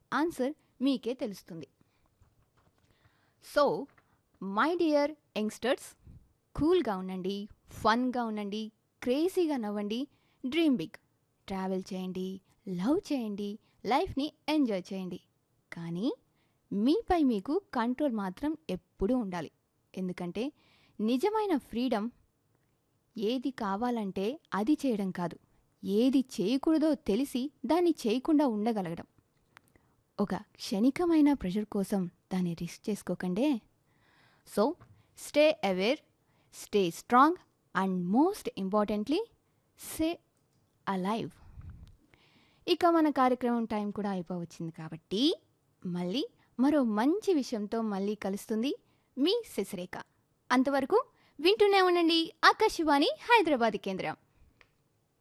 answer మీకే తెలుస్తుంది so my dear youngsters కూల్గా ఉండండి ఫన్గా ఉండండి క్రేజీగా నవ్వండి డ్రీమ్ బిగ్ ట్రావెల్ చేయండి లవ్ చేయండి లైఫ్ని ఎంజాయ్ చేయండి కానీ మీపై మీకు కంట్రోల్ మాత్రం ఎప్పుడూ ఉండాలి ఎందుకంటే నిజమైన ఫ్రీడమ్ ఏది కావాలంటే అది చేయడం కాదు ఏది చేయకూడదో తెలిసి దాన్ని చేయకుండా ఉండగలగడం ఒక క్షణికమైన ప్రెషర్ కోసం దాన్ని రిస్క్ చేసుకోకండే so stay aware stay strong and most importantly say alive ఇక మన కార్యక్రమం టైం కూడా అయిపోవచ్చింది కాబట్టి మళ్ళీ మరో మంచి విషయంతో మళ్ళీ కలుస్తుంది మీ శశిరేఖ అంతవరకు వింటూనే ఉండండి ఆకాశవాణి హైదరాబాద్ కేంద్రం